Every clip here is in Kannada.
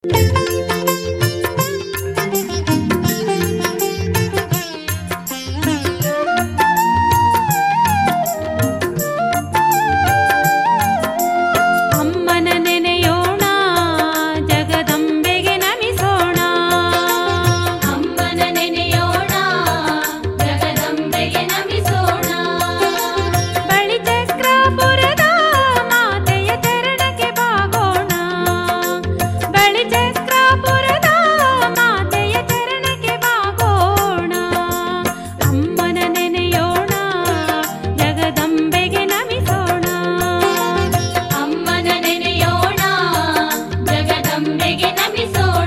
ಅಮ್ಮನ ನೆನೆಯೋಣ ಜಗದಂಬೆಗೆ ನಮಿಸೋಣ ಅಮ್ಮನ ನೆನೆಯೋಣ ಜಗದಂಬೆಗೆ ನಮಿಸೋಣ ಬಳಿ ಚಕ್ರಾಪುರದ ಮಾತೆಯ ಚರಣಕ್ಕೆ ಬಾಗೋಣ ಬಳಿ ಚಕ್ರಾಪುರದ ಮಾತೆಯ ಚರಣಕ್ಕೆ ಬಾಗೋಣ ಅಮ್ಮನ ನೆನೆಯೋಣ ಜಗದಂಬೆಗೆ ನಮಿಸೋಣ ಅಮ್ಮನ ನೆನೆಯೋಣ ಜಗದಂಬೆಗೆ ನಮಿಸೋಣ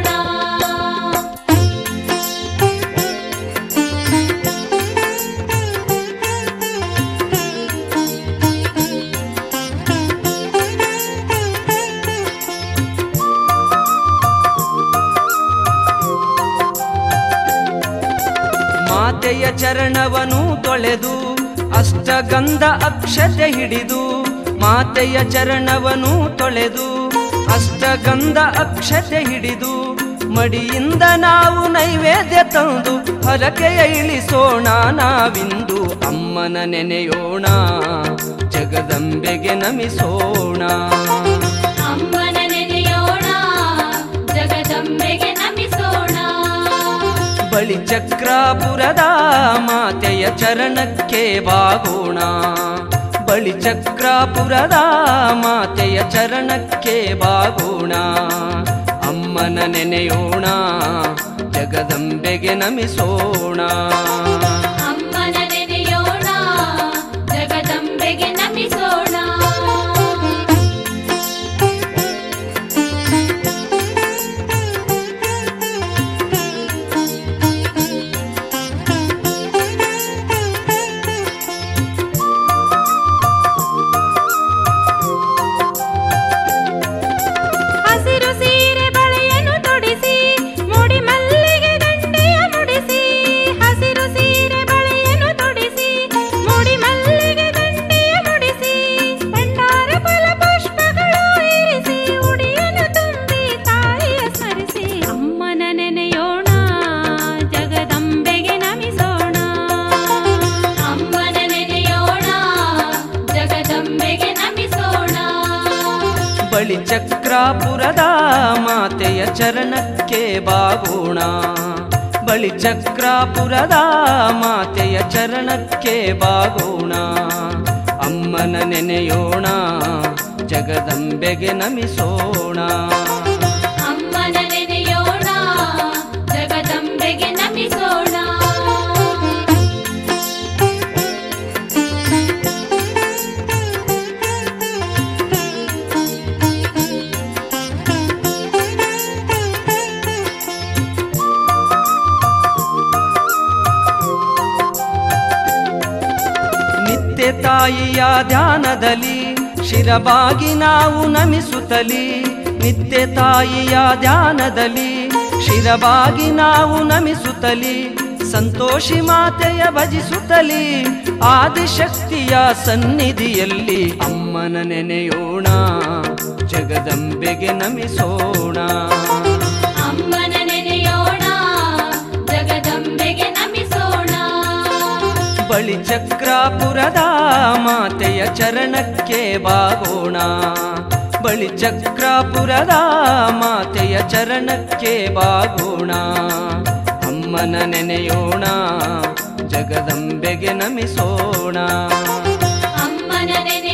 ಮಾತೆಯ ಚರಣವನು ತೊಳೆದು ಅಷ್ಟಗಂಧ ಅಕ್ಷತೆ ಹಿಡಿದು ಮಾತೆಯ ಚರಣವನು ತೊಳೆದು ಅಷ್ಟಗಂಧ ಅಕ್ಷತೆ ಹಿಡಿದು ಮಡಿಯಿಂದ ನಾವು ನೈವೇದ್ಯ ತಂದು ಹರಕೆಯ ಇಳಿಸೋಣ ನಾವಿಂದು ಅಮ್ಮನ ನೆನೆಯೋಣ ಜಗದಂಬೆಗೆ ನಮಿಸೋಣ ಅಮ್ಮನ ನೆನೆಯೋಣ ಜಗದಂಬೆಗೆ ನಮಿಸೋಣ ಬಳಿ ಚಕ್ರಾಪುರದ ಮಾತೆಯ ಚರಣಕ್ಕೆ ಬಾಗೋಣ ಬಳಿ ಚಕ್ರಾಪುರದ ಮಾತೆಯ ಚರಣಕ್ಕೆ ಬಾಗೋಣ ಅಮ್ಮನ ನೆನೆಯೋಣ ಜಗದಂಬೆಗೆ ನಮಿಸೋಣ ಅಮ್ಮನ ನೆನೆಯೋಣ ಜಗದಂಬೆಗೆ ನಮಿಸೋಣ ಹಸಿರು ಸೀರೆ ಬಳೆಯನ್ನು ತೊಡಿಸಿ ಮುಡಿ ಮಲ್ಲಿಗೆ ದಂಡೆಯ ಮುಡಿಸಿ ಹಸಿರು ಸೀರೆ ಬಳೆಯನ್ನು ತೊಡಿಸಿ ಮುಡಿ ಮಲ್ಲಿಗೆ ದಂಡೆಯ ಮುಡಿಸಿ ಭಂಡಾರ ಫಲ ಪುಷ್ಪಗಳು ಇರಿಸಿ ಉಡಿಯನ್ನು ತುಂಬಿ ತಾಯಿಯ ಸ್ಮರಿಸಿ ಅಮ್ಮನ ನೆನೆಯೋಣ ಜಗದಂಬೆಗೆ ನಮಿಸೋಣ ಅಮ್ಮನ ನೆನೆಯೋಣ ಜಗದಂಬೆಗೆ ನಮಿಸೋಣ ಬಳಿ ಚಕ್ರಾಪುರದ ಮಾತೆಯ ಚರಣಕ್ಕೆ ಬಾಗೋಣ ಬಳಿ ಚಕ್ರಾಪುರದ ಮಾತೆಯ ಚರಣಕ್ಕೆ ಬಾಗೋಣ ಅಮ್ಮನ ನೆನೆಯೋಣ ಜಗದಂಬೆಗೆ ನಮಿಸೋಣ ಅಮ್ಮನ ನೆನೆಯೋಣ ಜಗದಂಬೆಗೆ ನಮಿಸೋಣ ನಿತ್ಯ ತಾಯಿಯ ಧ್ಯಾನದಲ್ಲಿ ಶಿರಬಾಗಿ ನಾವು ನಮಿಸುತ್ತಲಿ ನಿತ್ಯ ತಾಯಿಯ ಧ್ಯಾನದಲ್ಲಿ ಶಿರಬಾಗಿ ನಾವು ನಮಿಸುತ್ತಲಿ ಸಂತೋಷಿ ಮಾತೆಯ ಭಜಿಸುತ್ತಲಿ ಆದಿಶಕ್ತಿಯ ಸನ್ನಿಧಿಯಲ್ಲಿ ಅಮ್ಮನ ನೆನೆಯೋಣ ಜಗದಂಬೆಗೆ ನಮಿಸೋಣ ಅಮ್ಮನ ನೆನೆಯೋಣ ಜಗದಂಬೆಗೆ ನಮಿಸೋಣ ಬಳಿ ಚಕ್ರಾಪುರದ ಮಾತೆಯ ಚರಣಕ್ಕೆ ಬಾಗೋಣ ಬಳಿ ಚಕ್ರಾಪುರದ ಮಾತೆಯ ಚರಣಕ್ಕೆ ಬಾಗೋಣ ಅಮ್ಮನ ನೆನೆಯೋಣ ಜಗದಂಬೆಗೆ ನಮಿಸೋಣ ಅಮ್ಮನ ನೆನೆ